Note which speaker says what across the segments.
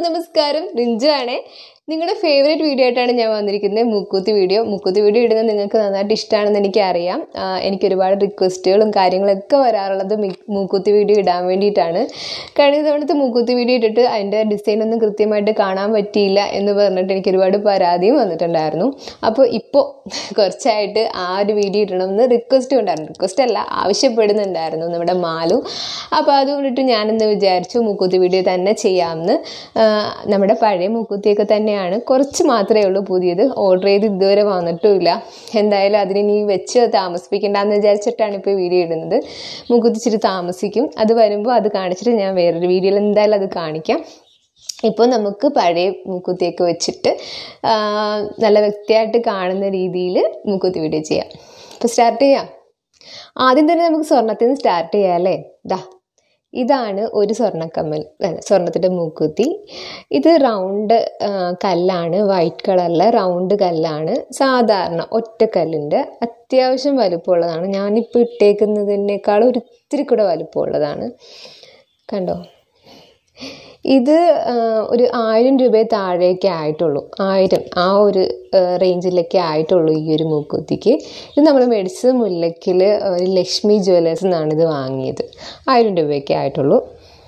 Speaker 1: നമസ്കാരം റിഞ്ചു ആണേ നിങ്ങളുടെ ഫേവറേറ്റ് വീഡിയോ ആയിട്ടാണ് ഞാൻ വന്നിരിക്കുന്നത് മൂക്കൂത്തി വീഡിയോ മൂക്കൂത്തി വീഡിയോ ഇടുന്നത് നിങ്ങൾക്ക് നന്നായിട്ട് ഇഷ്ടമാണെന്ന് എനിക്കറിയാം ആ, എനിക്ക് ഒരുപാട് റിക്വസ്റ്റുകളും കാര്യങ്ങളൊക്കെ വരാറുള്ളത് മി- മൂക്കൂത്തി വീഡിയോ ഇടാൻ വേണ്ടിയിട്ടാണ് കഴിഞ്ഞ തവണത്തെ മൂക്കൂത്തി വീഡിയോ ഇട്ടിട്ട് അതിൻ്റെ ഡിസൈൻ ഒന്നും കൃത്യമായിട്ട് കാണാൻ പറ്റിയില്ല എന്ന് പറഞ്ഞിട്ട് എനിക്ക് ഒരുപാട് പരാതിയും വന്നിട്ടുണ്ടായിരുന്നു അപ്പോൾ ഇപ്പോൾ കുറച്ചായിട്ട് ആ ഒരു വീഡിയോ ഇടണമെന്ന് റിക്വസ്റ്റ് ഉണ്ടായിരുന്നു റിക്വസ്റ്റ് അല്ല ആവശ്യപ്പെടുന്നുണ്ടായിരുന്നു നമ്മുടെ മാലു അപ്പോൾ അതുകൊണ്ടിട്ട് ഞാനിന്ന് വിചാരിച്ചു മൂക്കുത്തി വീഡിയോ തന്നെ ചെയ്യാമെന്ന് ആ, നമ്മുടെ പഴയ മൂക്കുത്തിയൊക്കെ തന്നെയാണ് കുറച്ച് മാത്രമേ ഉള്ളൂ പുതിയത് ഓർഡർ ചെയ്ത് ഇതുവരെ വന്നിട്ടുമില്ല എന്തായാലും അതിന് ഇനി വെച്ച് താമസിപ്പിക്കേണ്ടെന്ന് വിചാരിച്ചിട്ടാണ് ഇപ്പോൾ വീഡിയോ ഇടുന്നത് മൂക്കുത്തി ഇച്ചിരി താമസിക്കും അത് വരുമ്പോൾ അത് കാണിച്ചിട്ട് ഞാൻ വേറൊരു വീഡിയോയിൽ എന്തായാലും അത് കാണിക്കാം ഇപ്പോൾ നമുക്ക് പഴയ മൂക്കുത്തിയൊക്കെ വെച്ചിട്ട് ആ, നല്ല വ്യക്തിയായിട്ട് കാണുന്ന രീതിയിൽ മൂക്കുത്തി വീഡിയോ ചെയ്യാം അപ്പോൾ സ്റ്റാർട്ട് ചെയ്യാം ആദ്യം തന്നെ നമുക്ക് സ്വർണത്തിൽ നിന്ന് സ്റ്റാർട്ട് ചെയ്യാം അല്ലേ ദാ ഇതാണ് ഒരു സ്വർണ്ണക്കമ്മൽ അല്ല സ്വർണത്തിൻ്റെ മൂക്കുത്തി ഇത് റൗണ്ട് ആ, കല്ലാണ് വൈറ്റ് കളറിലെ റൗണ്ട് കല്ലാണ് സാധാരണ ഒറ്റക്കല്ലിൻ്റെ അത്യാവശ്യം വലുപ്പമുള്ളതാണ് ഞാനിപ്പോൾ ഇട്ടേക്കുന്നതിനേക്കാൾ ഒരു ഇത്തിരി കൂടെ വലുപ്പമുള്ളതാണ് കണ്ടോ ഇത് ആ, ഒരു ആയിരം രൂപയെ താഴേക്കേ ആയിട്ടുള്ളൂ ആയിരം ആ ഒരു ആ, റേഞ്ചിലൊക്കെ ആയിട്ടുള്ളൂ ഈ ഒരു മൂക്കുത്തിക്ക് ഇത് നമ്മൾ മേടിച്ചത് മുല്ലയ്ക്കിൽ ഒരു ലക്ഷ്മി ജ്വല്ലേഴ്സ് നിന്നാണ് ഇത് വാങ്ങിയത് ആയിരം രൂപയൊക്കെ ആയിട്ടുള്ളൂ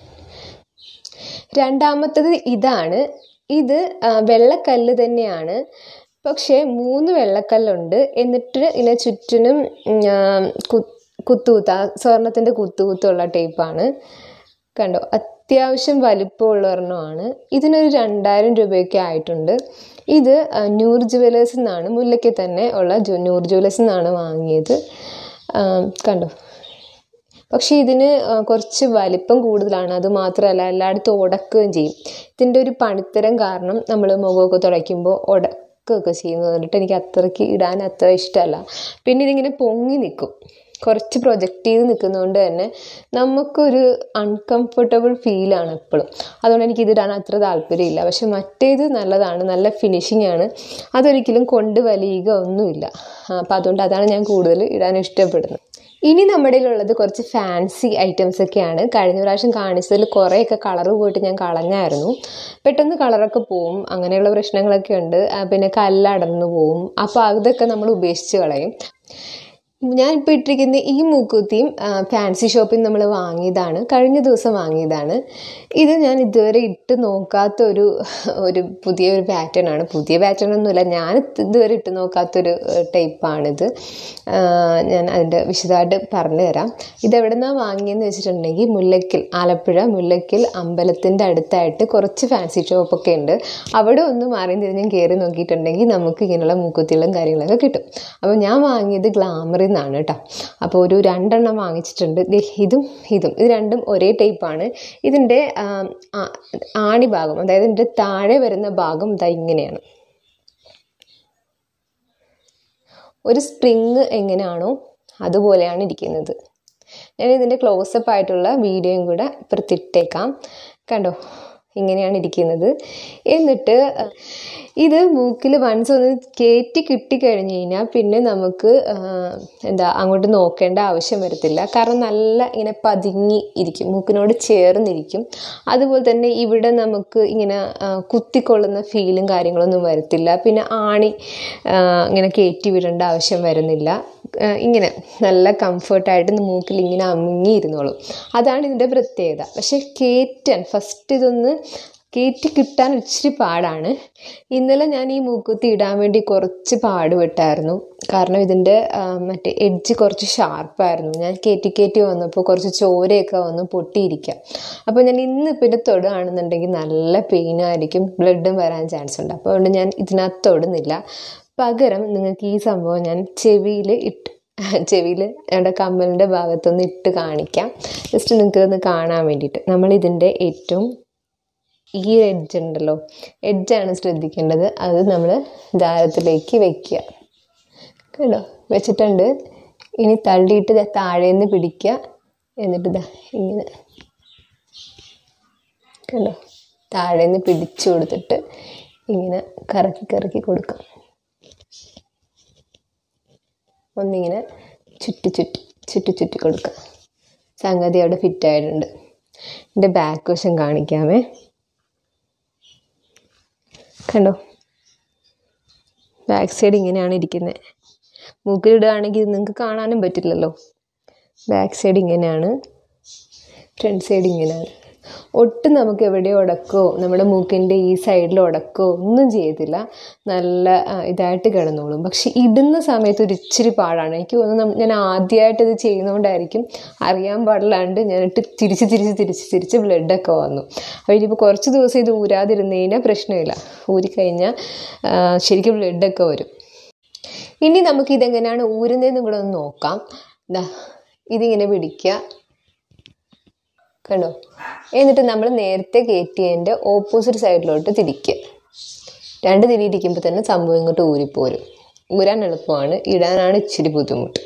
Speaker 1: രണ്ടാമത്തത് ഇതാണ് ഇത് ആ, വെള്ളക്കല്ല് തന്നെയാണ് പക്ഷേ മൂന്ന് വെള്ളക്കല്ലുണ്ട് എന്നിട്ട് ഇതിനെ ചുറ്റിനും ഉം, ആ, കു- കുത്തുകുത്ത സ്വർണത്തിൻ്റെ കുത്തുകുത്തുള്ള ടൈപ്പാണ് കണ്ടോ അത്യാവശ്യം വലിപ്പമുള്ള ഒരെണ്ണമാണ് ഇതിനൊരു രണ്ടായിരം രൂപയൊക്കെ ആയിട്ടുണ്ട് ഇത് ആ, നൂർ ജുവലേഴ്സ് നിന്നാണ് മുല്ലയ്ക്ക് തന്നെ ഉള്ള ജു നൂർ ജുവലേഴ്സ് നിന്നാണ് വാങ്ങിയത് ആ, കണ്ടോ പക്ഷേ ഇതിന് ആ, കുറച്ച് വലിപ്പം കൂടുതലാണ് അത് മാത്രമല്ല എല്ലായിടത്തും ഉടക്കുകയും ചെയ്യും ഇതിൻ്റെ ഒരു പണിത്തരം കാരണം നമ്മൾ മുഖമൊക്കെ തുടയ്ക്കുമ്പോൾ ഉടക്കുകയൊക്കെ ചെയ്യുന്നത് കണ്ടിട്ട് എനിക്ക് അത്രയ്ക്ക് ഇടാൻ അത്ര ഇഷ്ടമല്ല പിന്നെ ഇതിങ്ങനെ പൊങ്ങി നിൽക്കും കുറച്ച് പ്രൊജക്റ്റ് ചെയ്ത് നിൽക്കുന്നതുകൊണ്ട് തന്നെ നമുക്കൊരു അൺകംഫർട്ടബിൾ ഫീലാണ് എപ്പോഴും അതുകൊണ്ട് എനിക്ക് ഇതിടാൻ അത്ര താല്പര്യമില്ല പക്ഷെ മറ്റേത് നല്ലതാണ് നല്ല ഫിനിഷിംഗ് ആണ് അതൊരിക്കലും കൊണ്ട് വലിയുക ഒന്നുമില്ല അപ്പം അതുകൊണ്ട് അതാണ് ഞാൻ കൂടുതൽ ഇടാൻ ഇഷ്ടപ്പെടുന്നത് ഇനി നമ്മുടെ ഉള്ളത് കുറച്ച് ഫാൻസി ഐറ്റംസ് ഒക്കെയാണ് കഴിഞ്ഞ പ്രാവശ്യം കാണിച്ചതിൽ കുറേയൊക്കെ കളറ് പോയിട്ട് ഞാൻ കളഞ്ഞായിരുന്നു പെട്ടെന്ന് കളറൊക്കെ പോവും അങ്ങനെയുള്ള പ്രശ്നങ്ങളൊക്കെ ഉണ്ട് ആ, പിന്നെ കല്ലടർന്നു പോവും അപ്പോൾ അതൊക്കെ നമ്മൾ ഉപേക്ഷിച്ച് കളയും ഞാനിപ്പോൾ ഇട്ടിരിക്കുന്ന ഈ മൂക്കുത്തിയും ആ, ഫാൻസി ഷോപ്പിൽ നിന്ന് നമ്മൾ വാങ്ങിയതാണ് കഴിഞ്ഞ ദിവസം വാങ്ങിയതാണ് ഇത് ഞാൻ ഇതുവരെ ഇട്ട് നോക്കാത്ത ഒരു ഒരു പുതിയ ഒരു പാറ്റേൺ ആണ് പുതിയ പാറ്റേൺ ഒന്നുമില്ല ഞാൻ ഇതുവരെ ഇട്ട് നോക്കാത്തൊരു ടൈപ്പാണിത് ഞാൻ അതിൻ്റെ വിശദമായിട്ട് പറഞ്ഞു തരാം ഇതെവിടെ നിന്നാണ് വാങ്ങിയെന്ന് വെച്ചിട്ടുണ്ടെങ്കിൽ മുല്ലയ്ക്കൽ ആലപ്പുഴ മുല്ലയ്ക്കൽ അമ്പലത്തിൻ്റെ അടുത്തായിട്ട് കുറച്ച് ഫാൻസി ഷോപ്പൊക്കെ ഉണ്ട് അവിടെ ഒന്ന് മാറി തിരിഞ്ഞും കയറി നോക്കിയിട്ടുണ്ടെങ്കിൽ നമുക്ക് ഇങ്ങനെയുള്ള മൂക്കുത്തികളും കാര്യങ്ങളൊക്കെ കിട്ടും അപ്പോൾ ഞാൻ വാങ്ങിയത് ഗ്ലാമറിൽ നിന്നാണ് കേട്ടോ അപ്പോൾ ഒരു രണ്ടെണ്ണം വാങ്ങിച്ചിട്ടുണ്ട് ദേ ഇതും ഇതും ഇത് രണ്ടും ഒരേ ടൈപ്പാണ് ഇതിൻ്റെ ആം, ആ- ആണി ഭാഗം അതായത് ഇതിൻ്റെ താഴെ വരുന്ന ഭാഗം ഇതാ ഇങ്ങനെയാണ് ഒരു സ്പ്രിങ് എങ്ങനെയാണോ അതുപോലെയാണ് ഇരിക്കുന്നത് ഞാൻ ഇതിൻ്റെ ക്ലോസപ്പ് ആയിട്ടുള്ള വീഡിയോയും കൂടെ ഇപ്പുറത്തിട്ടേക്കാം കണ്ടോ ഇങ്ങനെയാണ് ഇരിക്കുന്നത് എന്നിട്ട് അഹ്, ഇത് മൂക്കിൽ വൺസ് ഒന്ന് കയറ്റി കിട്ടിക്കഴിഞ്ഞ് കഴിഞ്ഞാൽ പിന്നെ നമുക്ക് ആഹ്, എന്താ അങ്ങോട്ട് നോക്കേണ്ട ആവശ്യം വരത്തില്ല കാരണം നല്ല ഇങ്ങനെ പതുങ്ങി ഇരിക്കും മൂക്കിനോട് ചേർന്നിരിക്കും അതുപോലെ തന്നെ ഇവിടെ നമുക്ക് ഇങ്ങനെ ആഹ്, കുത്തിക്കൊള്ളുന്ന ഫീലും കാര്യങ്ങളൊന്നും വരത്തില്ല പിന്നെ ആണി ആഹ്, ഇങ്ങനെ കയറ്റി വിടേണ്ട ആവശ്യം വരുന്നില്ല ആഹ്, ഇങ്ങനെ നല്ല കംഫർട്ടായിട്ട് മൂക്കിൽ ഇങ്ങനെ അമുങ്ങിയിരുന്നോളും അതാണ് ഇതിൻ്റെ പ്രത്യേകത പക്ഷെ കയറ്റാൻ ഫസ്റ്റ് ഇതൊന്ന് കയറ്റി കിട്ടാൻ ഇച്ചിരി പാടാണ് ഇന്നലെ ഞാൻ ഈ മൂക്കുത്തി ഇടാൻ വേണ്ടി കുറച്ച് പാടുപെട്ടായിരുന്നു കാരണം ഇതിൻ്റെ ആ, മറ്റേ എഡ്ജ് കുറച്ച് ഷാർപ്പായിരുന്നു ഞാൻ കയറ്റി കയറ്റി വന്നപ്പോൾ കുറച്ച് ചോരയൊക്കെ വന്ന് പൊട്ടിയിരിക്കുക അപ്പോൾ ഞാൻ ഇന്ന് പിന്നെ തൊടുകയാണെന്നുണ്ടെങ്കിൽ നല്ല പെയിനായിരിക്കും ബ്ലഡും വരാൻ ചാൻസ് ഉണ്ട് അപ്പോൾ അതുകൊണ്ട് ഞാൻ ഇതിനകത്ത് തൊടുന്നില്ല പകരം നിങ്ങൾക്ക് ഈ സംഭവം ഞാൻ ചെവിയിൽ ഇട്ട് ചെവിയിൽ നമ്മുടെ കമ്മലിൻ്റെ ഭാഗത്തൊന്ന് ഇട്ട് കാണിക്കാം ജസ്റ്റ് നിങ്ങൾക്ക് ഒന്ന് കാണാൻ വേണ്ടിയിട്ട് നമ്മൾ ഇതിൻ്റെ ഏറ്റവും ഈ എഡ്ജ് ഉണ്ടല്ലോ എഡ്ജാണ് ശ്രദ്ധിക്കേണ്ടത് അത് നമ്മൾ ദാരത്തിലേക്ക് വെക്കുക കണ്ടോ വെച്ചിട്ടുണ്ട് ഇനി തള്ളിയിട്ട് ദേ താഴേന്ന് പിടിക്കുക എന്നിട്ട് ദാ ഇങ്ങനെ കണ്ടോ താഴേന്ന് പിടിച്ചു കൊടുത്തിട്ട് ഇങ്ങനെ കറക്കി കറക്കി കൊടുക്കാം ഒന്നിങ്ങനെ ചുറ്റി ചുറ്റി ചുറ്റി ചുറ്റി കൊടുക്കുക സംഗതി അവിടെ ഫിറ്റ് ആയിട്ടുണ്ട് എൻ്റെ ബാക്ക് വശം കാണിക്കാമേ കണ്ടോ ബാക്ക് സൈഡ് ഇങ്ങനെയാണ് ഇരിക്കുന്നത് മൂക്കിലിടുകയാണെങ്കിൽ ഇത് നിങ്ങൾക്ക് കാണാനും പറ്റില്ലല്ലോ ബാക്ക് സൈഡ് ഇങ്ങനെയാണ് ഫ്രണ്ട് സൈഡ് ഇങ്ങനെയാണ് ഒട്ടും നമുക്ക് എവിടെയോ ഉടക്കോ നമ്മുടെ മൂക്കിൻ്റെ ഈ സൈഡിൽ ഉടക്കോ ഒന്നും ചെയ്യത്തില്ല നല്ല ആ, ഇതായിട്ട് കിടന്നോളും പക്ഷെ ഇടുന്ന സമയത്ത് ഒരു ഇച്ചിരി പാടാണ് എനിക്ക് തോന്നുന്നു നം- ഞാൻ ആദ്യമായിട്ട് ഇത് ചെയ്യുന്നതുകൊണ്ടായിരിക്കും അറിയാൻ പാടില്ലാണ്ട് ഞാനിട്ട് തിരിച്ച് തിരിച്ച് തിരിച്ച് തിരിച്ച് ബ്ലഡൊക്കെ വന്നു അപ്പോൾ ഇനിയിപ്പോൾ കുറച്ച് ദിവസം ഇത് ഊരാതിരുന്ന് കഴിഞ്ഞാൽ പ്രശ്നമില്ല ഊരിക്കഴിഞ്ഞാൽ ആ, ശരിക്കും ബ്ലഡൊക്കെ വരും ഇനി നമുക്ക് ഇതെങ്ങനെയാണ് ഊരുന്നതെന്നും കൂടെ ഒന്ന് നോക്കാം ദാ ഇതിങ്ങനെ പിടിക്കുക കണ്ടോ എന്നിട്ട് നമ്മൾ നേരത്തെ കയറ്റിയതിൻ്റെ ഓപ്പോസിറ്റ് സൈഡിലോട്ട് തിരിക്കുക രണ്ട് തിരിയിരിക്കുമ്പോൾ തന്നെ സംഭവം ഇങ്ങോട്ട് ഊരിപ്പോരും ഊരാൻ എളുപ്പമാണ് ഇടാനാണ് ഇച്ചിരി ബുദ്ധിമുട്ട്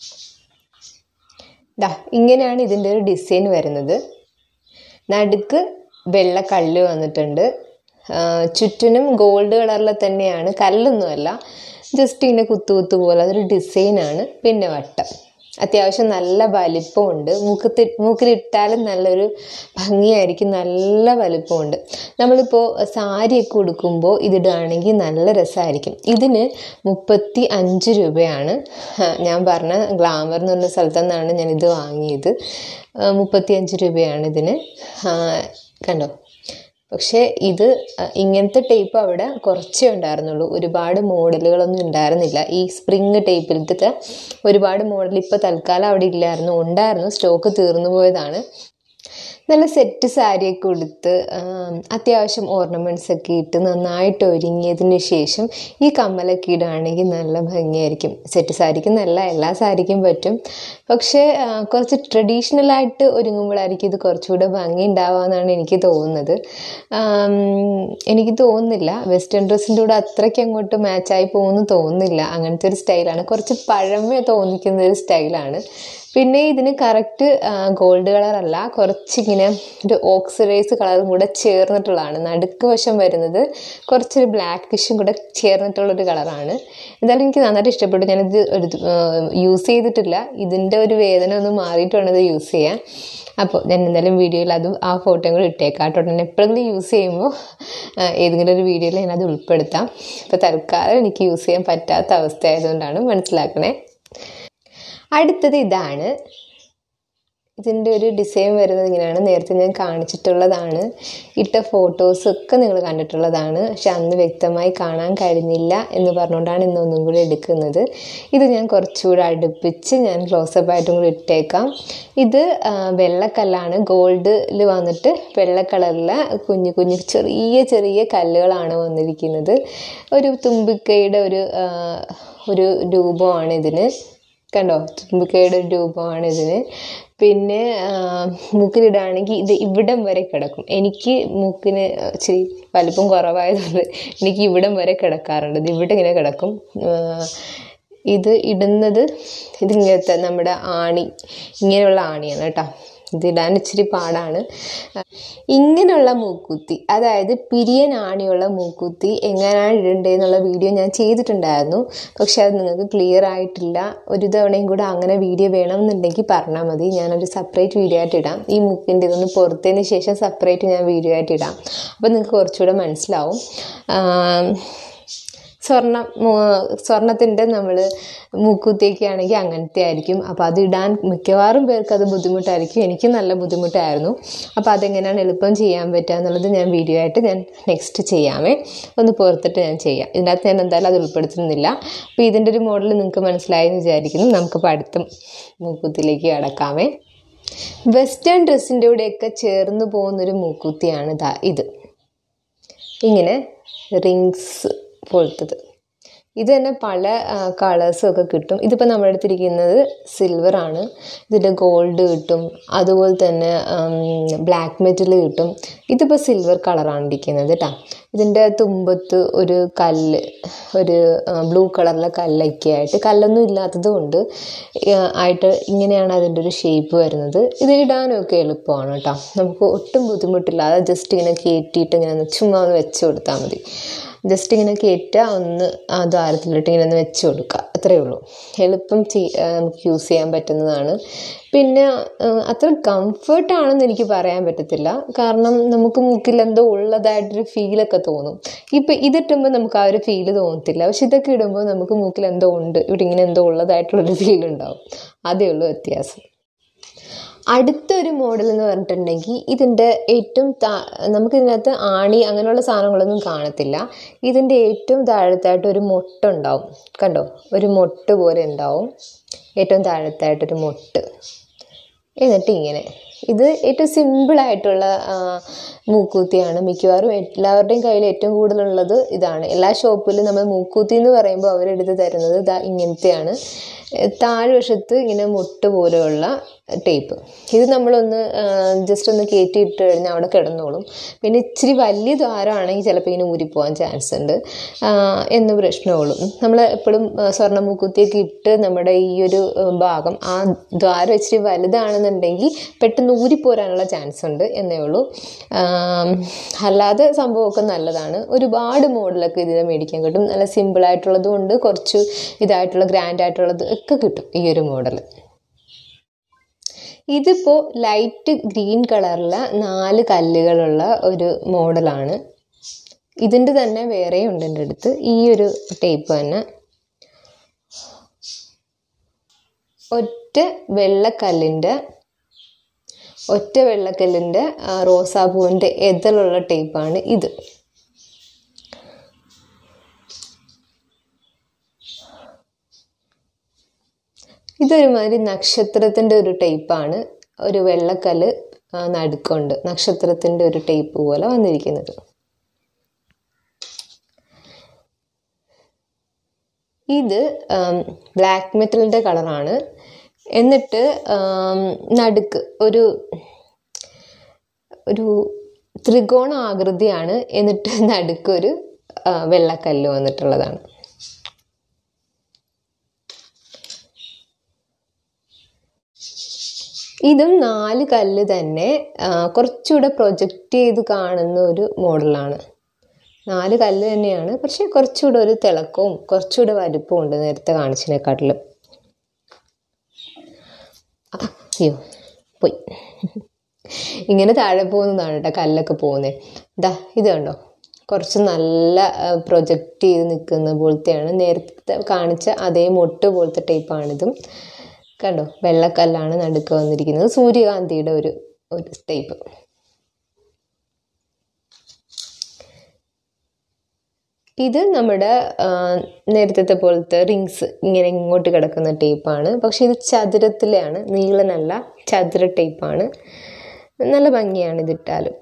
Speaker 1: ദാ ഇങ്ങനെയാണ് ഇതിൻ്റെ ഒരു ഡിസൈൻ വരുന്നത് നടുക്ക് വെള്ള കല്ല് വന്നിട്ടുണ്ട് ആ, ചുറ്റിനും ഗോൾഡ് കളറിൽ തന്നെയാണ് കല്ലൊന്നുമല്ല ജസ്റ്റ് ഇങ്ങനെ കുത്തു കുത്തു പോലെ അതൊരു ഡിസൈനാണ് പിന്നെ വട്ടം അത്യാവശ്യം നല്ല വലിപ്പമുണ്ട് മൂക്കത്തി മൂക്കിലിട്ടാലും നല്ലൊരു ഭംഗിയായിരിക്കും നല്ല വലിപ്പമുണ്ട് നമ്മളിപ്പോൾ സാരിയൊക്കെ ഉടുക്കുമ്പോൾ ഇതിടുകയാണെങ്കിൽ നല്ല രസമായിരിക്കും ഇതിന് മുപ്പത്തി അഞ്ച് രൂപയാണ് ആ, ഞാൻ പറഞ്ഞ ഗ്ലാമർ എന്ന് പറഞ്ഞ സ്ഥലത്തു നിന്നാണ് ഞാനിത് വാങ്ങിയത് മുപ്പത്തി അഞ്ച് രൂപയാണ് ഇതിന് ആ, കണ്ടോ പക്ഷേ ഇത് അ, ഇങ്ങനത്തെ ടേപ്പ് അവിടെ കുറച്ചേ ഉണ്ടായിരുന്നുള്ളൂ ഒരുപാട് മോഡലുകളൊന്നും ഉണ്ടായിരുന്നില്ല ഈ സ്പ്രിങ് ടേപ്പിലത്തെ ഒരുപാട് മോഡൽ ഇപ്പോൾ തൽക്കാലം അവിടെ ഇല്ലായിരുന്നു ഉണ്ടായിരുന്നു സ്റ്റോക്ക് തീർന്നു പോയതാണ് നല്ല സെറ്റ് സാരിയൊക്കെ ഉടുത്ത് ആം, അത്യാവശ്യം ഓർണമെൻറ്റ്സ് ഒക്കെ ഇട്ട് നന്നായിട്ട് ഒരുങ്ങിയതിന് ശേഷം ഈ കമ്മലൊക്കെ ഇടുകയാണെങ്കിൽ നല്ല ഭംഗിയായിരിക്കും സെറ്റ് സാരിക്ക് നല്ല എല്ലാ സാരിക്കും പറ്റും പക്ഷേ ആ, കുറച്ച് ട്രഡീഷണലായിട്ട് ഒരുങ്ങുമ്പോഴായിരിക്കും ഇത് കുറച്ചുകൂടെ ഭംഗി ഉണ്ടാവുകയെന്നാണ് എനിക്ക് തോന്നുന്നത് ആം, എനിക്ക് തോന്നുന്നില്ല വെസ്റ്റേൺ ഡ്രസ്സിൻ്റെ കൂടെ അത്രയ്ക്ക് അങ്ങോട്ട് മാച്ചായി പോകുമെന്ന് തോന്നുന്നില്ല അങ്ങനത്തെ ഒരു സ്റ്റൈലാണ് കുറച്ച് പഴമ തോന്നിക്കുന്ന ഒരു സ്റ്റൈലാണ് പിന്നെ ഇതിന് കറക്റ്റ് ഗോൾഡ് കളർ അല്ല കുറച്ചിങ്ങനെ ഒരു ഓക്സിഡൈസ് കളറും കൂടെ ചേർന്നിട്ടുള്ളതാണ് നടുക്ക് വശം വരുന്നത് കുറച്ചൊരു ബ്ലാക്കിഷും കൂടെ ചേർന്നിട്ടുള്ളൊരു കളറാണ് എന്തായാലും എനിക്ക് നന്നായിട്ട് ഇഷ്ടപ്പെട്ടു ഞാനിത് ഒരു യൂസ് ചെയ്തിട്ടില്ല ഇതിൻ്റെ ഒരു വേദന ഒന്ന് മാറിയിട്ട് വേണം ഇത് യൂസ് ചെയ്യാൻ അപ്പോൾ ഞാൻ എന്തായാലും വീഡിയോയിൽ അതും ആ ഫോട്ടോയും കൂടി ഇട്ടേക്കാം കേട്ടോ ഞാൻ എപ്പോഴെങ്കിലും യൂസ് ചെയ്യുമ്പോൾ ആ, ഏതെങ്കിലും ഒരു വീഡിയോയിൽ ഞാനത് ഉൾപ്പെടുത്താം അപ്പോൾ തൽക്കാലം എനിക്ക് യൂസ് ചെയ്യാൻ പറ്റാത്ത അവസ്ഥ ആയതുകൊണ്ടാണ് മനസ്സിലാക്കണേ അടുത്തത് ഇതാണ് ഇതിൻ്റെ ഒരു ഡിസൈൻ വരുന്നത് ഇങ്ങനെയാണ് നേരത്തെ ഞാൻ കാണിച്ചിട്ടുള്ളതാണ് ഇട്ട ഫോട്ടോസൊക്കെ നിങ്ങൾ കണ്ടിട്ടുള്ളതാണ് പക്ഷെ അന്ന് വ്യക്തമായി കാണാൻ കഴിഞ്ഞില്ല എന്ന് പറഞ്ഞുകൊണ്ടാണ് ഇന്ന് ഒന്നും കൂടി എടുക്കുന്നത് ഇത് ഞാൻ കുറച്ചുകൂടി അടുപ്പിച്ച് ഞാൻ ക്ലോസപ്പ് ആയിട്ടും കൂടി ഇട്ടേക്കാം ഇത് ആ, വെള്ളക്കല്ലാണ് ഗോൾഡിൽ വന്നിട്ട് വെള്ള കളറിലെ കുഞ്ഞു കുഞ്ഞു ചെറിയ ചെറിയ കല്ലുകളാണ് വന്നിരിക്കുന്നത് ഒരു തുമ്പിക്കൈയുടെ ഒരു ആ, ഒരു രൂപമാണ് ഇതിന് കണ്ടോ തുമ്പിക്കൈയുടെ ഒരു രൂപമാണ് ഇതിന് പിന്നെ ആ, മൂക്കിലിടുകയാണെങ്കിൽ ഇത് ഇവിടം വരെ കിടക്കും എനിക്ക് മൂക്കിന് ഇച്ചിരി വലിപ്പം കുറവായതുകൊണ്ട് എനിക്ക് ഇവിടം വരെ കിടക്കാറുണ്ട് ഇത് ഇവിടെ ഇങ്ങനെ കിടക്കും ആ, ഇത് ഇടുന്നത് ഇതിങ്ങനത്തെ നമ്മുടെ ആണി ഇങ്ങനെയുള്ള ആണിയാണ് കേട്ടോ ഇതിടാൻ ഇച്ചിരി പാടാണ് ഇങ്ങനെയുള്ള മൂക്കുത്തി അതായത് പിരിയൻ ആണിയുള്ള മൂക്കുത്തി എങ്ങനെയാണ് ഇടേണ്ടതെന്നുള്ള വീഡിയോ ഞാൻ ചെയ്തിട്ടുണ്ടായിരുന്നു പക്ഷെ അത് നിങ്ങൾക്ക് ക്ലിയർ ആയിട്ടില്ല ഒരു തവണയും കൂടെ അങ്ങനെ വീഡിയോ വേണമെന്നുണ്ടെങ്കിൽ പറഞ്ഞാൽ മതി ഞാനൊരു സെപ്പറേറ്റ് വീഡിയോ ആയിട്ട് ഇടാം ഈ മൂക്കിൻ്റെ ഇതൊന്ന് പുറത്തതിന് ശേഷം സെപ്പറേറ്റ് ഞാൻ വീഡിയോ ആയിട്ട് ഇടാം അപ്പോൾ നിങ്ങൾക്ക് കുറച്ചുകൂടെ മനസ്സിലാവും ആം, സ്വർണം സ്വർണത്തിൻ്റെ നമ്മൾ മൂക്കുത്തിയൊക്കെ ആണെങ്കിൽ അങ്ങനത്തെ ആയിരിക്കും അപ്പോൾ അത് ഇടാൻ മിക്കവാറും പേർക്ക് അത് ബുദ്ധിമുട്ടായിരിക്കും എനിക്ക് നല്ല ബുദ്ധിമുട്ടായിരുന്നു അപ്പോൾ അതെങ്ങനെയാണ് എളുപ്പം ചെയ്യാൻ പറ്റുക എന്നുള്ളത് ഞാൻ വീഡിയോ ആയിട്ട് ഞാൻ നെക്സ്റ്റ് ചെയ്യാമേ ഒന്ന് പുറത്തിട്ട് ഞാൻ ചെയ്യാം ഇതിനകത്ത് ഞാൻ എന്തായാലും അത് ഉൾപ്പെടുത്തുന്നില്ല അപ്പോൾ ഇതിൻ്റെ ഒരു മോഡൽ നിങ്ങൾക്ക് മനസ്സിലായെന്ന് വിചാരിക്കുന്നു നമുക്കിപ്പോൾ അടുത്ത മൂക്കുത്തിലേക്ക് കടക്കാമേ വെസ്റ്റേൺ ഡ്രസ്സിൻ്റെ കൂടെയൊക്കെ ചേർന്ന് പോകുന്നൊരു മൂക്കുത്തിയാണ് ഇതാ ഇത് ഇങ്ങനെ റിങ്സ് പോലത്തത് ഇത് തന്നെ പല കളേഴ്സും ഒക്കെ കിട്ടും ഇതിപ്പോൾ നമ്മുടെ അടുത്തിരിക്കുന്നത് സിൽവർ ആണ് ഇതിൻ്റെ ഗോൾഡ് കിട്ടും അതുപോലെ തന്നെ ബ്ലാക്ക് മെറ്റൽ കിട്ടും ഇതിപ്പോൾ സിൽവർ കളറാണ് ഇരിക്കുന്നത് കേട്ടോ ഇതിൻ്റെ തുമ്പത്ത് ഒരു കല്ല് ഒരു ബ്ലൂ കളറിലെ കല്ലൊക്കെ ആയിട്ട് കല്ലൊന്നും ഇല്ലാത്തത് കൊണ്ട് ആ, ആയിട്ട് ഇങ്ങനെയാണ് അതിൻ്റെ ഒരു ഷേപ്പ് വരുന്നത് ഇത് ഇടാനൊക്കെ എളുപ്പമാണ് കേട്ടോ നമുക്ക് ഒട്ടും ബുദ്ധിമുട്ടില്ലാതെ ജസ്റ്റ് ഇങ്ങനെ കയറ്റിയിട്ട് ഇങ്ങനെ ഒന്ന് ചുമ്മാ ഒന്ന് വെച്ച് കൊടുത്താൽ മതി ജസ്റ്റ് ഇങ്ങനെ കയറ്റുക ഒന്ന് ആ ദ്വാരത്തിലിട്ട് ഇങ്ങനെ ഒന്ന് വെച്ച് കൊടുക്കുക അത്രയേ ഉള്ളൂ എളുപ്പം ചെയ്- ആ, നമുക്ക് യൂസ് ചെയ്യാൻ പറ്റുന്നതാണ് പിന്നെ ആ, അത്ര കംഫർട്ടാണെന്ന് എനിക്ക് പറയാൻ പറ്റത്തില്ല കാരണം നമുക്ക് മൂക്കിൽ എന്തോ ഉള്ളതായിട്ടൊരു ഫീലൊക്കെ തോന്നും ഇപ്പം ഇതിട്ടുമ്പോൾ നമുക്ക് ആ ഒരു ഫീല് തോന്നത്തില്ല പക്ഷെ ഇതൊക്കെ ഇടുമ്പോൾ നമുക്ക് മൂക്കിൽ എന്തോ ഉണ്ട് ഇവിടെ ഇങ്ങനെ എന്തോ ഉള്ളതായിട്ടുള്ളൊരു ഫീൽ ഉണ്ടാവും അതേ ഉള്ളൂ വ്യത്യാസം അടുത്തൊരു മോഡൽ എന്ന് പറഞ്ഞിട്ടുണ്ടെങ്കിൽ ഇതിൻ്റെ ഏറ്റവും താ നമുക്കിതിനകത്ത് ആണി അങ്ങനെയുള്ള സാധനങ്ങളൊന്നും കാണത്തില്ല ഇതിൻ്റെ ഏറ്റവും താഴത്തായിട്ട് ഒരു മൊട്ട് ഉണ്ടാവും കണ്ടോ ഒരു മൊട്ട് പോലെ ഉണ്ടാവും ഏറ്റവും താഴത്തായിട്ടൊരു മൊട്ട് എന്നിട്ട് ഇങ്ങനെ ഇത് ഏറ്റവും സിമ്പിളായിട്ടുള്ള മൂക്കൂത്തിയാണ് മിക്കവാറും എല്ലാവരുടെയും കയ്യിൽ ഏറ്റവും കൂടുതലുള്ളത് ഇതാണ് എല്ലാ ഷോപ്പിലും നമ്മൾ മൂക്കൂത്തി എന്ന് പറയുമ്പോൾ അവരെടുത്ത് തരുന്നത് ഇതാ ഇങ്ങനത്തെയാണ് ഏഹ് താഴ്വശത്ത് ഇങ്ങനെ മുട്ട് പോലെയുള്ള ടേപ്പ് ഇത് നമ്മളൊന്ന് ജസ്റ്റ് ഒന്ന് കയറ്റി ഇട്ട് കഴിഞ്ഞാൽ അവിടെ കിടന്നോളും പിന്നെ ഇച്ചിരി വലിയ ദ്വാരമാണെങ്കിൽ ചിലപ്പോൾ ഇങ്ങനെ ഊരിപ്പോകാൻ ചാൻസ് ഉണ്ട് ആഹ് എന്ന് പ്രശ്നമുള്ളൂ നമ്മൾ എപ്പോഴും സ്വർണ്ണ മൂക്കുത്തിയൊക്കെ ഇട്ട് നമ്മുടെ ഈ ഒരു ഏഹ് ഭാഗം ആ ദ്വാരം ഇച്ചിരി വലുതാണെന്നുണ്ടെങ്കിൽ പെട്ടെന്ന് ഊരിപ്പോരാനുള്ള ചാൻസ് ഉണ്ട് എന്നേ ഉള്ളൂ ആം, അല്ലാതെ സംഭവമൊക്കെ നല്ലതാണ് ഒരുപാട് മോഡലൊക്കെ ഇതിൽ മേടിക്കാൻ കിട്ടും നല്ല സിമ്പിളായിട്ടുള്ളതും ഉണ്ട് കുറച്ച് ഇതായിട്ടുള്ള ഗ്രാൻഡ് ആയിട്ടുള്ളത് ഒക്കെ കിട്ടും ഈ ഒരു മോഡൽ ഇതിപ്പോൾ ലൈറ്റ് ഗ്രീൻ കളറിലെ നാല് കല്ലുകളുള്ള ഒരു മോഡലാണ് ഇതിൻ്റെ തന്നെ വേറെയും ഉണ്ട് എൻ്റെ അടുത്ത് ഈ ഒരു ടേപ്പ് തന്നെ ഒറ്റ വെള്ളക്കല്ലിൻ്റെ ഒറ്റ വെള്ളക്കല്ലിൻ്റെ ആ, റോസാപ്പൂവിൻ്റെ എതളുള്ള ടേപ്പാണ് ഇത് ഇതൊരുമാതിരി നക്ഷത്രത്തിൻ്റെ ഒരു ടൈപ്പാണ് ഒരു വെള്ളക്കല്ല് ആ, നടുക്കുണ്ട് നക്ഷത്രത്തിൻ്റെ ഒരു ടൈപ്പ് പോലെ വന്നിരിക്കുന്നത് ഇത് ബ്ലാക്ക് മെറ്റലിൻ്റെ കളറാണ് എന്നിട്ട് ആം, നടുക്ക് ഒരു ഒരു ത്രികോണ ആകൃതിയാണ് എന്നിട്ട് നടുക്കൊരു ആ, വെള്ളക്കല്ല് വന്നിട്ടുള്ളതാണ് ഇതും നാല് കല്ല് തന്നെ ആ, കുറച്ചുകൂടെ പ്രൊജക്റ്റ് ചെയ്ത് കാണുന്ന ഒരു മോഡലാണ് നാല് കല്ല് തന്നെയാണ് പക്ഷേ കുറച്ചുകൂടെ ഒരു തിളക്കവും കുറച്ചുകൂടെ വലുപ്പവും ഉണ്ട് നേരത്തെ കാണിച്ചതിനെക്കാട്ടിലും ആ, അയ്യോ പോയി ഇങ്ങനെ താഴെ പോകുന്നതാണ് കേട്ടോ കല്ലൊക്കെ പോകുന്നത് ഇതാ ഇത് കണ്ടോ കുറച്ച് നല്ല പ്രൊജക്റ്റ് ചെയ്ത് നിൽക്കുന്ന പോലത്തെയാണ് നേരത്തെ കാണിച്ച അതേ മൊട്ട് പോലത്തെ ടൈപ്പാണിതും കണ്ടോ വെള്ളക്കല്ലാണ് നടുക്ക് വന്നിരിക്കുന്നത് സൂര്യകാന്തിയുടെ ഒരു ഒരു ടൈപ്പ് ഇത് നമ്മുടെ ആ, നേരത്തെ പോലത്തെ റിങ്സ് ഇങ്ങനെ ഇങ്ങോട്ട് കിടക്കുന്ന ടേപ്പാണ് പക്ഷേ ഇത് ചതുരത്തിലാണ് നീളനല്ല ചതുര ടേപ്പാണ് നല്ല ഭംഗിയാണ് ഇതിട്ടാലും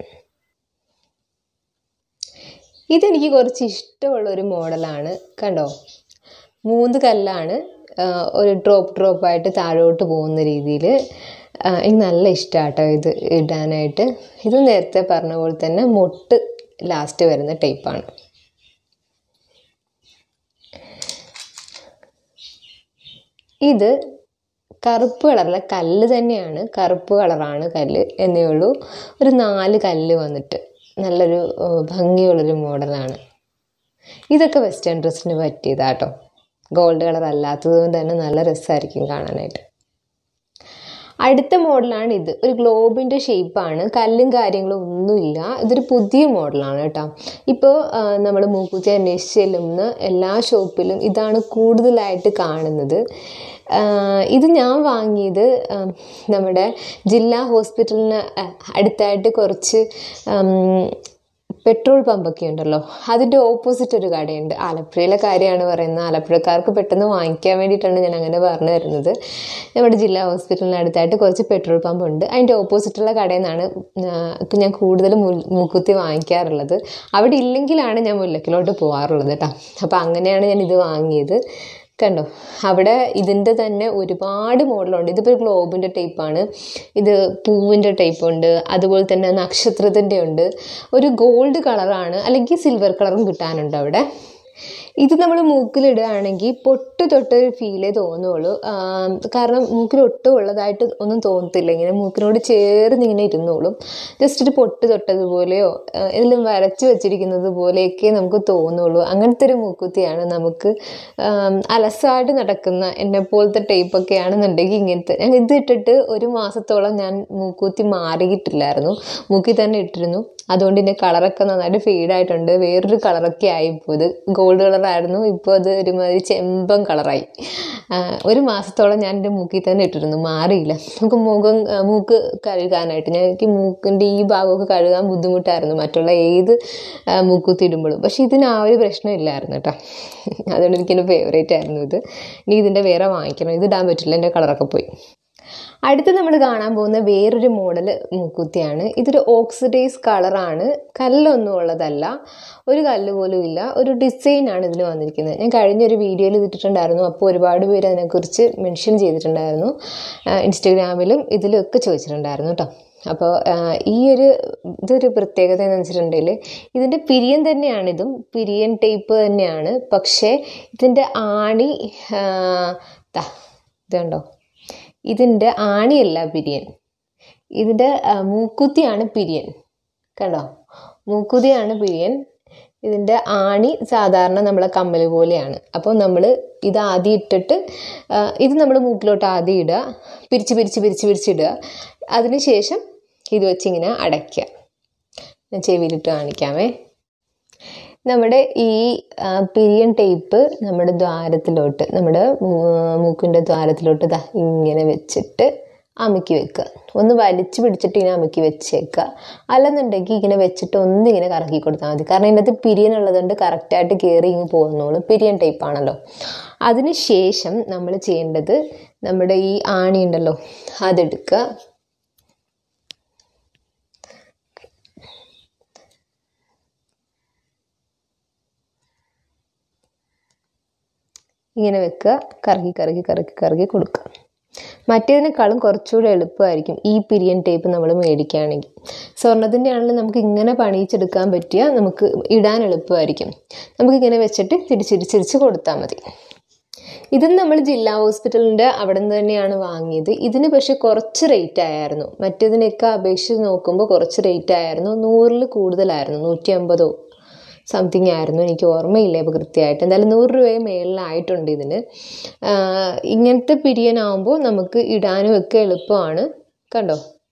Speaker 1: ഇതെനിക്ക് കുറച്ച് ഇഷ്ടമുള്ള ഒരു മോഡലാണ് കണ്ടോ മൂന്ന് കല്ലാണ് ആ, ഒരു ഡ്രോപ്പ് ഡ്രോപ്പായിട്ട് താഴോട്ട് പോകുന്ന രീതിയിൽ എനിക്ക് നല്ല ഇഷ്ടമാട്ടോ ഇത് ഇടാനായിട്ട് ഇത് നേരത്തെ പറഞ്ഞ പോലെ തന്നെ മൊട്ട് ലാസ്റ്റ് വരുന്ന ടൈപ്പാണ് ഇത് കറുപ്പ് കളറിലെ കല്ല് തന്നെയാണ് കറുപ്പ് കളറാണ് കല്ല് എന്നേ ഉള്ളൂ ഒരു നാല് കല്ല് വന്നിട്ട് നല്ലൊരു ഏഹ്, ഭംഗിയുള്ളൊരു മോഡലാണ് ഇതൊക്കെ വെസ്റ്റേൺ ഡ്രസ്സിന് പറ്റിയതാട്ടോ ഗോൾഡ് കളർ അല്ലാത്തത് കൊണ്ട് തന്നെ നല്ല രസമായിരിക്കും കാണാനായിട്ട് അടുത്ത മോഡലാണ് ഇത് ഒരു ഗ്ലോബിൻ്റെ ഷേപ്പാണ് കല്ലും കാര്യങ്ങളും ഒന്നുമില്ല ഇതൊരു പുതിയ മോഡലാണ് കേട്ടോ ഇപ്പോൾ നമ്മൾ മൂക്കുത്തി അന്വേഷിച്ച് ചെല്ലുന്ന എല്ലാ ഷോപ്പിലും ഇതാണ് കൂടുതലായിട്ട് കാണുന്നത് ആ, ഇത് ഞാൻ വാങ്ങിയത് ആ, നമ്മുടെ ജില്ലാ ഹോസ്പിറ്റലിന് അ- അടുത്തായിട്ട് കുറച്ച് ഉം, പെട്രോൾ പമ്പൊക്കെ ഉണ്ടല്ലോ അതിൻ്റെ ഓപ്പോസിറ്റ് ഒരു കടയുണ്ട് ആലപ്പുഴയിലെ കാര്യമാണ് പറയുന്നത് ആലപ്പുഴക്കാർക്ക് പെട്ടെന്ന് വാങ്ങിക്കാൻ വേണ്ടിയിട്ടാണ് ഞാൻ അങ്ങനെ പറഞ്ഞു തരുന്നത് നമ്മുടെ ജില്ലാ ഹോസ്പിറ്റലിന് അടുത്തായിട്ട് കുറച്ച് പെട്രോൾ പമ്പ് ഉണ്ട് അതിൻ്റെ ഓപ്പോസിറ്റുള്ള കടയിൽ നിന്നാണ് ഇപ്പം ഞാൻ കൂടുതൽ മൂക്കുത്തി വാങ്ങിക്കാറുള്ളത് അവിടെ ഇല്ലെങ്കിലാണ് ഞാൻ മുല്ലക്കിലോട്ട് പോകാറുള്ളത് കേട്ടോ അപ്പോൾ അങ്ങനെയാണ് ഞാൻ ഇത് വാങ്ങിയത് കണ്ടോ അവിടെ ഇതിൻ്റെ തന്നെ ഒരുപാട് മോഡലുണ്ട് ഇതിപ്പോൾ ഒരു ഗ്ലോബിൻ്റെ ടൈപ്പാണ് ഇത് പൂവിൻ്റെ ടൈപ്പ് ഉണ്ട് അതുപോലെ തന്നെ നക്ഷത്രത്തിൻ്റെ ഉണ്ട് ഒരു ഗോൾഡ് കളറാണ് അല്ലെങ്കിൽ സിൽവർ കളറും കിട്ടാനുണ്ട് അവിടെ ഇത് നമ്മൾ മൂക്കിലിടുകയാണെങ്കിൽ പൊട്ട് തൊട്ടൊരു ഫീലേ തോന്നുള്ളൂ ആം, കാരണം മൂക്കിൽ ഒട്ടും ഉള്ളതായിട്ട് ഒന്നും തോന്നത്തില്ല ഇങ്ങനെ മൂക്കിനോട് ചേർന്ന് ഇങ്ങനെ ഇരുന്നോളും ജസ്റ്റ് ഒരു പൊട്ട് തൊട്ടതുപോലെയോ ആ, എല്ലാം വരച്ച് വെച്ചിരിക്കുന്നത് പോലെയൊക്കെ നമുക്ക് തോന്നുള്ളൂ അങ്ങനത്തെ ഒരു മൂക്കുത്തിയാണ് നമുക്ക് ആം, അലസായിട്ട് നടക്കുന്ന എന്നെ പോലത്തെ ടൈപ്പൊക്കെ ആണെന്നുണ്ടെങ്കിൽ ഇങ്ങനത്തെ ഞാൻ ഇത് ഇട്ടിട്ട് ഒരു മാസത്തോളം ഞാൻ മൂക്കുത്തി മാറിയിട്ടില്ലായിരുന്നു മൂക്കിൽ തന്നെ ഇട്ടിരുന്നു അതുകൊണ്ട് ഇതിൻ്റെ കളറൊക്കെ നന്നായിട്ട് ഫെയ്ഡായിട്ടുണ്ട് വേറൊരു കളറൊക്കെ ആയിപ്പോൾ ഇത് ഗോൾഡ് കളറായിരുന്നു ഇപ്പോൾ അത് ഒരുമാതിരി ചെമ്പൻ കളറായി ഒരു മാസത്തോളം ഞാൻ എൻ്റെ മൂക്കിൽ തന്നെ ഇട്ടിരുന്നു മാറിയില്ല നമുക്ക് മുഖം ആ, മൂക്ക് കഴുകാനായിട്ട് ഞാൻ എനിക്ക് മൂക്കിൻ്റെ ഈ ഭാഗമൊക്കെ കഴുകാൻ ബുദ്ധിമുട്ടായിരുന്നു മറ്റുള്ള ഏത് ആ, മൂക്കുത്തി ഇടുമ്പോഴും പക്ഷേ ഇതിന് ആ ഒരു പ്രശ്നമില്ലായിരുന്നു കേട്ടോ അതുകൊണ്ട് എനിക്കെൻ്റെ ഫേവറേറ്റ് ആയിരുന്നു ഇത് ഇനി ഇതിൻ്റെ വേറെ വാങ്ങിക്കണം ഇത് ഇടാൻ പറ്റില്ല എൻ്റെ കളറൊക്കെ പോയി അടുത്ത് നമ്മൾ കാണാൻ പോകുന്ന വേറൊരു മോഡൽ മൂക്കുത്തിയാണ് ഇതൊരു ഓക്സിഡൈസ് കളറാണ് കല്ലൊന്നും ഉള്ളതല്ല ഒരു കല്ല് പോലും ഇല്ല ഒരു ഡിസൈനാണ് ഇതിന് വന്നിരിക്കുന്നത് ഞാൻ കഴിഞ്ഞൊരു വീഡിയോയിൽ ഇതിട്ടിട്ടുണ്ടായിരുന്നു അപ്പോൾ ഒരുപാട് പേര് അതിനെക്കുറിച്ച് മെൻഷൻ ചെയ്തിട്ടുണ്ടായിരുന്നു ആ, ഇൻസ്റ്റഗ്രാമിലും ഇതിലൊക്കെ ചോദിച്ചിട്ടുണ്ടായിരുന്നു കേട്ടോ അപ്പോൾ ഈ ഒരു ഇതൊരു പ്രത്യേകത എന്ന് വെച്ചിട്ടുണ്ടെങ്കിൽ ഇതിൻ്റെ പിരിയൻ തന്നെയാണിതും പിരിയൻ ടൈപ്പ് തന്നെയാണ് പക്ഷേ ഇതിൻ്റെ ആണി ആ, ദാ, ഇത് കണ്ടോ ഇതിൻ്റെ ആണിയല്ല പിരിയൻ ഇതിൻ്റെ ആ, മൂക്കുത്തിയാണ് പിരിയൻ കണ്ടോ മൂക്കുത്തിയാണ് പിരിയൻ ഇതിൻ്റെ ആണി സാധാരണ നമ്മളെ കമ്മൽ പോലെയാണ് അപ്പോൾ നമ്മൾ ഇത് ആദ്യം ഇട്ടിട്ട് ആ, ഇത് നമ്മൾ മൂക്കിലോട്ട് ആദ്യം ഇടുക പിരിച്ച് പിരിച്ച് പിരിച്ച് പിരിച്ചിടുക അതിനുശേഷം ഇത് വെച്ചിങ്ങനെ അടയ്ക്കുക ഞാൻ ചെവിയിലിട്ട് കാണിക്കാമേ നമ്മുടെ ഈ ആ, പിരിയൻ ടേപ്പ് നമ്മുടെ ദ്വാരത്തിലോട്ട് നമ്മുടെ മൂ- മൂക്കിൻ്റെ ദ്വാരത്തിലോട്ട് ദാ ഇങ്ങനെ വെച്ചിട്ട് അമുക്കി വെക്കുക ഒന്ന് വലിച്ചു പിടിച്ചിട്ട് ഇങ്ങനെ അമുക്കി വെച്ചേക്കുക അല്ലെന്നുണ്ടെങ്കിൽ ഇങ്ങനെ വെച്ചിട്ട് ഒന്നിങ്ങനെ കറക്കി കൊടുത്താൽ മതി കാരണം ഇതിനകത്ത് പിരിയൻ ഉള്ളതുകൊണ്ട് കറക്റ്റായിട്ട് കയറി ഇങ്ങ് പോകുന്നോളും പിരിയൻ ടൈപ്പ് ആണല്ലോ അതിന് ശേഷം നമ്മൾ ചെയ്യേണ്ടത് നമ്മുടെ ഈ ആണി ഉണ്ടല്ലോ അതെടുക്കുക ഇങ്ങനെ വെക്കുക കറക്കി കറക്കി കറക്കി കറക്കി കൊടുക്കുക മറ്റേതിനേക്കാളും കുറച്ചുകൂടെ എളുപ്പമായിരിക്കും ഈ പിരിയൻ ടേപ്പ് നമ്മൾ മേടിക്കുകയാണെങ്കിൽ സ്വർണത്തിൻ്റെ ആണെങ്കിലും നമുക്ക് ഇങ്ങനെ പണിയിച്ചെടുക്കാൻ പറ്റിയാൽ നമുക്ക് ഇടാൻ എളുപ്പമായിരിക്കും നമുക്കിങ്ങനെ വെച്ചിട്ട് തിരിച്ചിരിച്ചിരിച്ച് കൊടുത്താൽ മതി ഇതും നമ്മൾ ജില്ലാ ഹോസ്പിറ്റലിൻ്റെ അവിടെ നിന്ന് തന്നെയാണ് വാങ്ങിയത് ഇതിന് പക്ഷെ കുറച്ച് റേറ്റ് ആയിരുന്നു മറ്റേതിനൊക്കെ അപേക്ഷിച്ച് നോക്കുമ്പോൾ കുറച്ച് റേറ്റ് ആയിരുന്നു നൂറിൽ കൂടുതലായിരുന്നു നൂറ്റി അമ്പതോ സംതിങ് ആയിരുന്നു എനിക്ക് ഓർമ്മയില്ല ഇപ്പോൾ കൃത്യമായിട്ട് എന്തായാലും നൂറ് രൂപയെ മേളിലായിട്ടുണ്ട് ഇതിന് ആഹ് ഇങ്ങനത്തെ പിരിയനാകുമ്പോൾ നമുക്ക് ഇടാനും ഒക്കെ എളുപ്പമാണ് കണ്ടോ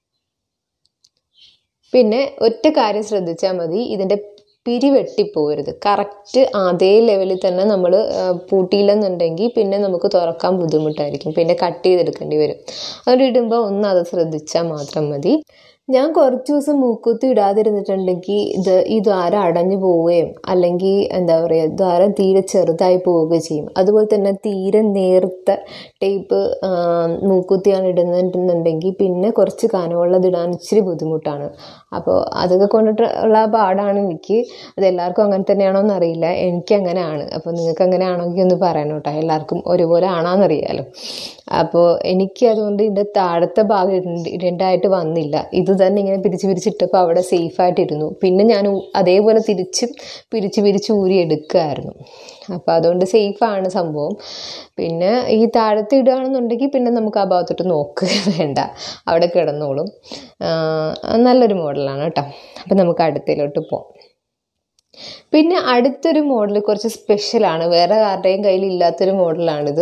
Speaker 1: പിന്നെ ഒറ്റ കാര്യം ശ്രദ്ധിച്ചാൽ മതി ഇതിൻ്റെ പിരി വെട്ടിപ്പോകരുത് കറക്റ്റ് അതേ ലെവലിൽ തന്നെ നമ്മൾ പൂട്ടിയില്ലെന്നുണ്ടെങ്കിൽ പിന്നെ നമുക്ക് തുറക്കാൻ ബുദ്ധിമുട്ടായിരിക്കും പിന്നെ കട്ട് ചെയ്തെടുക്കേണ്ടി വരും അതുകൊണ്ട് ഇടുമ്പോൾ ഒന്ന് അത് ശ്രദ്ധിച്ചാൽ മാത്രം മതി ഞാൻ കുറച്ച് ദിവസം മൂക്കുത്തി ഇടാതിരുന്നിട്ടുണ്ടെങ്കിൽ ഇത് ഈ ദ്വാരം അടഞ്ഞു പോവുകയും അല്ലെങ്കിൽ എന്താ പറയുക ദ്വാരം തീരെ ചെറുതായി പോവുകയും ചെയ്യും അതുപോലെ തന്നെ തീരെ നേർത്ത ടേപ്പ് മൂക്കുത്തിയാണ് ഇടുന്നുണ്ടെന്നുണ്ടെങ്കിൽ പിന്നെ കുറച്ച് കനമുള്ളത് ഇടാൻ ഇച്ചിരി ബുദ്ധിമുട്ടാണ് അപ്പോൾ അതൊക്കെ കൊണ്ടിട്ട് ഉള്ള പാടാണ് എനിക്ക് അത് എല്ലാവർക്കും അങ്ങനെ തന്നെയാണോ എന്നറിയില്ല എനിക്ക് അങ്ങനെയാണ് അപ്പോൾ നിങ്ങൾക്ക് അങ്ങനെ ആണെങ്കിൽ ഒന്ന് പറയണം കേട്ടോ എല്ലാവർക്കും ഒരുപോലെ ആണോന്നറിയാലോ അപ്പോൾ എനിക്ക് അതുകൊണ്ട് ഇതിൻ്റെ താഴത്തെ ഭാഗം ഇടണ്ട- ഇടേണ്ടതായിട്ട് വന്നില്ല ഇത് തന്നെ ഇങ്ങനെ പിരിച്ച് പിരിച്ചിട്ടപ്പോൾ അവിടെ സേഫായിട്ട് ഇരുന്നു പിന്നെ ഞാൻ ഉ- അതേപോലെ തിരിച്ചും പിരിച്ച് പിരിച്ച് ഊരി എടുക്കുമായിരുന്നു അപ്പോൾ അതുകൊണ്ട് സേഫാണ് സംഭവം പിന്നെ ഈ താഴത്ത് ഇടുകയാണെന്നുണ്ടെങ്കിൽ പിന്നെ നമുക്ക് ആ ഭാഗത്തോട്ട് നോക്കുക വേണ്ട അവിടെ കിടന്നോളും ആ, നല്ലൊരു മോഡലാണ് കേട്ടോ അപ്പം നമുക്ക് അടുത്തതിലോട്ട് പോകാം പിന്നെ അടുത്തൊരു മോഡൽ കുറച്ച് സ്പെഷ്യലാണ് വേറെ ആരുടെയും കയ്യിൽ ഇല്ലാത്തൊരു മോഡലാണിത്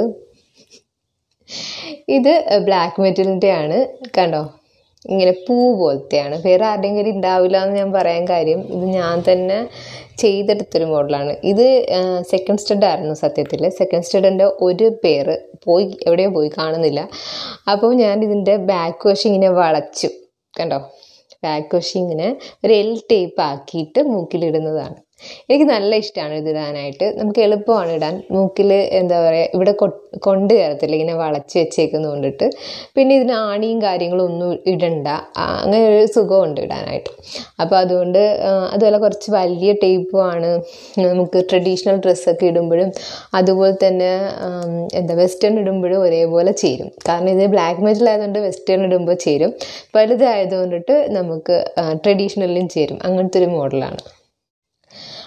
Speaker 1: ഇത് ബ്ലാക്ക് മെറ്റലിൻ്റെ ആണ് കണ്ടോ ഇങ്ങനെ പൂ പോലത്തെയാണ് വേറെ ആരുടെയും കയ്യിൽ ഉണ്ടാവില്ല എന്ന് ഞാൻ പറയാൻ കാര്യം ഇത് ഞാൻ തന്നെ ചെയ്തെടുത്തൊരു മോഡലാണ് ഇത് സെക്കൻഡ് സ്റ്റഡ് ആയിരുന്നു സത്യത്തിൽ സെക്കൻഡ് സ്റ്റഡിൻ്റെ ഒരു പേര് പോയി എവിടെയോ പോയി കാണുന്നില്ല അപ്പോൾ ഞാൻ ഇതിൻ്റെ ബാക്ക് വശം ഇങ്ങനെ വളച്ചു കണ്ടോ ബാക്ക് വശം ഇങ്ങനെ ഒരു എൽ ടേപ്പ് ആക്കിയിട്ട് മൂക്കിലിടുന്നതാണ് എനിക്ക് നല്ല ഇഷ്ടമാണ് ഇത് ഇടാനായിട്ട് നമുക്ക് എളുപ്പമാണ് ഇടാൻ മൂക്കിൽ എന്താ പറയുക ഇവിടെ കൊ- കൊണ്ട് കയറത്തില്ല ഇങ്ങനെ വളച്ച് വെച്ചേക്കുന്നത് കൊണ്ടിട്ട് പിന്നെ ഇതിന് ആണിയും കാര്യങ്ങളും ഒന്നും ഇടണ്ട ആ, അങ്ങനെ ഒരു സുഖമുണ്ട് ഇടാനായിട്ട് അപ്പോൾ അതുകൊണ്ട് ആ, അതുപോലെ കുറച്ച് വലിയ ടേപ്പുമാണ് നമുക്ക് ട്രഡീഷണൽ ഡ്രസ്സൊക്കെ ഇടുമ്പോഴും അതുപോലെ തന്നെ ആം, എന്താ വെസ്റ്റേൺ ഇടുമ്പോഴും ഒരേപോലെ ചേരും കാരണം ഇത് ബ്ലാക്ക് മെറ്റൽ ആയതുകൊണ്ട് വെസ്റ്റേൺ ഇടുമ്പോൾ ചേരും വലുതായതുകൊണ്ടിട്ട് നമുക്ക് ട്രഡീഷണലിലും ചേരും അങ്ങനത്തെ ഒരു മോഡലാണ്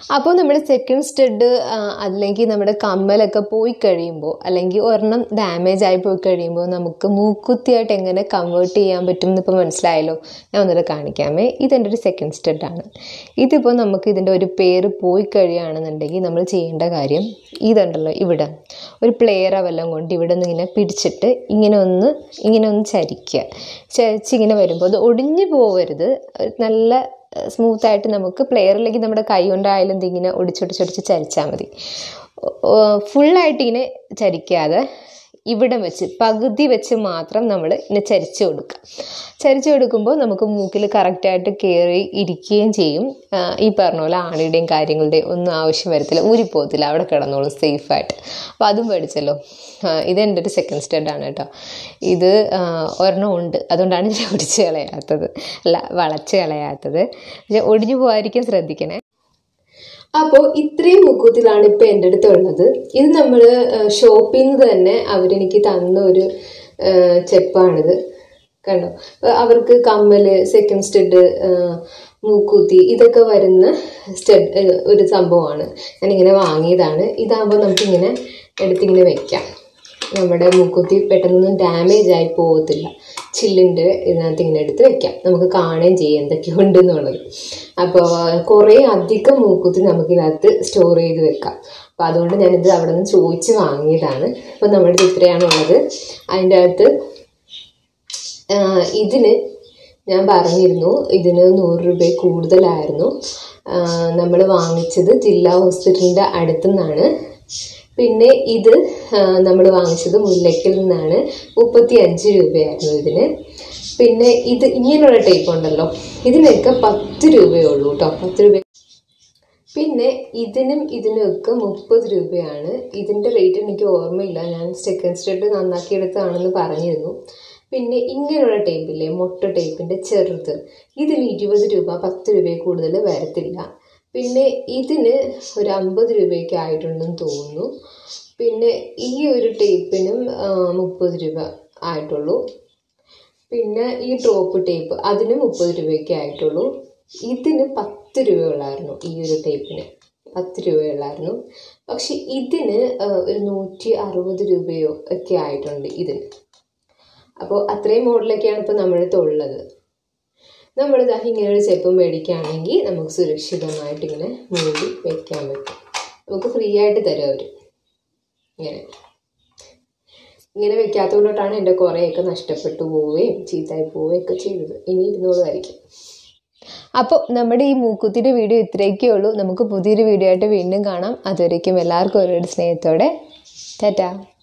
Speaker 1: അപ്പോൾ നമ്മുടെ സെക്കൻഡ് സ്റ്റഡ് അല്ലെങ്കിൽ നമ്മുടെ കമ്മലൊക്കെ പോയി കഴിയുമ്പോൾ അല്ലെങ്കിൽ ഒരെണ്ണം ഡാമേജ് ആയി പോയി കഴിയുമ്പോൾ നമുക്ക് മൂക്കുത്തിയായിട്ട് എങ്ങനെ കൺവേർട്ട് ചെയ്യാൻ പറ്റും എന്നിപ്പോൾ മനസ്സിലായല്ലോ ഞാൻ ഒന്നുകൂടെ കാണിക്കാമേ ഇതെൻ്റെ ഒരു സെക്കൻഡ് സ്റ്റഡാണ് ഇതിപ്പോൾ നമുക്ക് ഇതിൻ്റെ ഒരു പേര് പോയി കഴിയുകയാണെന്നുണ്ടെങ്കിൽ നമ്മൾ ചെയ്യേണ്ട കാര്യം ഇതുണ്ടല്ലോ ഇവിടെ ഒരു പ്ലെയറോ വല്ലതും കൊണ്ട് ഇവിടെ നിന്ന് ഇങ്ങനെ പിടിച്ചിട്ട് ഇങ്ങനെ ഒന്ന് ഇങ്ങനെ ഒന്ന് ചരിക്കുക ചരിച്ച് ഇങ്ങനെ വരുമ്പോൾ അത് ഒടിഞ്ഞു പോകരുത് നല്ല സ്മൂത്തായിട്ട് നമുക്ക് പ്ലെയറിലേക്ക് നമ്മുടെ കൈ കൊണ്ടായാലും ഇതിങ്ങനെ ഒടിച്ചൊടിച്ചൊടിച്ച് ചരിച്ചാൽ മതി ഫുള്ളായിട്ട് ഇങ്ങനെ ചരിക്കാതെ ഇവിടം വെച്ച് പകുതി വെച്ച് മാത്രം നമ്മൾ ഇങ്ങനെ ചരിച്ച് കൊടുക്കുക ചരിച്ച് കൊടുക്കുമ്പോൾ നമുക്ക് മൂക്കിൽ കറക്റ്റായിട്ട് കയറി ഇരിക്കുകയും ചെയ്യും ആ, ഈ പറഞ്ഞ പോലെ ആണിയുടെയും കാര്യങ്ങളുടെയും ഒന്നും ആവശ്യം വരത്തില്ല ഊരിപ്പോകത്തില്ല അവിടെ കിടന്നോളും സേഫായിട്ട് അപ്പോൾ അതും പഠിച്ചല്ലോ ആ, ഇതെൻ്റെ ഒരു സെക്കൻഡ് സ്റ്റെഡാണ് കേട്ടോ ഇത് ആ, ഒരെണ്ണം ഉണ്ട് അതുകൊണ്ടാണ് ഞാൻ ഒടിച്ച് കളയാത്തത് അല്ല വളച്ച് കളയാത്തത് പക്ഷെ ഒടിഞ്ഞു പോകാതിരിക്കാൻ ശ്രദ്ധിക്കണേ അപ്പോൾ ഇത്രയും മുക്കൂത്തിലാണ് ഇപ്പോൾ എൻ്റെ അടുത്ത് ഉള്ളത് ഇത് നമ്മൾ ഷോപ്പിൽ നിന്ന് തന്നെ അവരെനിക്ക് തന്ന ഒരു ആ, ചെപ്പാണിത് കണ്ടോ അപ്പൊ അവർക്ക് കമ്മല് സെക്കൻഡ് സ്റ്റഡ് മൂക്കൂത്തി ഇതൊക്കെ വരുന്ന സ്റ്റഡ് ഒരു സംഭവമാണ് ഞാനിങ്ങനെ വാങ്ങിയതാണ് ഇതാകുമ്പോൾ നമുക്കിങ്ങനെ എടുത്തിങ്ങനെ വെക്കാം നമ്മുടെ മൂക്കുത്തി പെട്ടെന്നൊന്നും ഡാമേജ് ആയി പോകത്തില്ല ചില്ലിൻ്റെ ഇതിനകത്ത് ഇങ്ങനെ എടുത്ത് വെക്കാം നമുക്ക് കാണുകയും ചെയ്യാം എന്തൊക്കെയുണ്ട് എന്നുള്ളത് അപ്പോൾ കുറേ അധികം മൂക്കുത്തി നമുക്കിതിനകത്ത് സ്റ്റോർ ചെയ്ത് വെക്കാം അപ്പോൾ അതുകൊണ്ട് ഞാനിത് അവിടെ നിന്ന് ചോദിച്ച് വാങ്ങിയതാണ് അപ്പോൾ നമ്മുടെ ഇത് ഇത്രയാണുള്ളത് അതിൻ്റെ അകത്ത് ആഹ് ഇതിന് ഞാൻ പറഞ്ഞിരുന്നു ഇതിന് നൂറ് രൂപ കൂടുതലായിരുന്നു നമ്മൾ വാങ്ങിച്ചത് ജില്ലാ ഹോസ്പിറ്റലിൻ്റെ അടുത്തു നിന്നാണ് പിന്നെ ഇത് നമ്മൾ വാങ്ങിച്ചത് മുല്ലയ്ക്കിൽ നിന്നാണ് മുപ്പത്തി അഞ്ച് രൂപയായിരുന്നു ഇതിന് പിന്നെ ഇത് ഇങ്ങനെയുള്ള ടൈപ്പ് ഉണ്ടല്ലോ ഇതിനൊക്കെ പത്ത് രൂപയേ ഉള്ളൂ കേട്ടോ പത്ത് രൂപ പിന്നെ ഇതിനും ഇതിനൊക്കെ മുപ്പത് രൂപയാണ് ഇതിൻ്റെ റേറ്റ് എനിക്ക് ഓർമ്മയില്ല ഞാൻ സെക്കൻഡ് സ്റ്റെഡ് നന്നാക്കിയെടുത്തതാണെന്ന് പറഞ്ഞിരുന്നു പിന്നെ ഇങ്ങനെയുള്ള ടേപ്പില്ലേ മൊട്ട ടേപ്പിൻ്റെ ചെറുത് ഇതിന് ഇരുപത് രൂപ പത്ത് രൂപയിൽ കൂടുതൽ വരത്തില്ല പിന്നെ ഇതിന് ഒരു അമ്പത് രൂപയൊക്കെ ആയിട്ടുണ്ടെന്ന് തോന്നുന്നു പിന്നെ ഈ ഒരു ടേപ്പിനും മുപ്പത് രൂപ ആയിട്ടുള്ളൂ പിന്നെ ഈ ഡ്രോപ്പ് ടേപ്പ് അതിന് മുപ്പത് രൂപയൊക്കെ ആയിട്ടുള്ളൂ ഇതിന് പത്ത് രൂപയുള്ളായിരുന്നു ഈ ഒരു ടേപ്പിന് പത്ത് രൂപയുള്ളായിരുന്നു പക്ഷെ ഇതിന് ആ, ഒരു നൂറ്റി അറുപത് രൂപയോ ഒക്കെ ആയിട്ടുണ്ട് ഇതിന് അപ്പോൾ അത്രയും മോഡലൊക്കെയാണ് ഇപ്പോൾ നമ്മുടെ അടുത്ത് ഉള്ളത് നമ്മൾ ഇതാ ഇങ്ങനെ ഒരു ചെപ്പ് മേടിക്കുകയാണെങ്കിൽ നമുക്ക് സുരക്ഷിതമായിട്ട് ഇങ്ങനെ മൂടി വെക്കാൻ പറ്റും നമുക്ക് ഫ്രീ ആയിട്ട് തരും അവർ ഇങ്ങനെ ഇങ്ങനെ വെക്കാത്തതുകൊണ്ടാണ് എൻ്റെ കുറേയൊക്കെ നഷ്ടപ്പെട്ടു പോവുകയും ചീത്തായി പോവുകയൊക്കെ ചെയ്തത് ഇനി ഇരുന്നോളുമായിരിക്കും അപ്പോൾ നമ്മുടെ ഈ മൂക്കുത്തിൻ്റെ വീഡിയോ ഇത്രയൊക്കെ ഉള്ളൂ നമുക്ക് പുതിയൊരു വീഡിയോ ആയിട്ട് വീണ്ടും കാണാം അതുവരേക്കും എല്ലാവർക്കും ഒരുപാട് സ്നേഹത്തോടെ ടാറ്റാ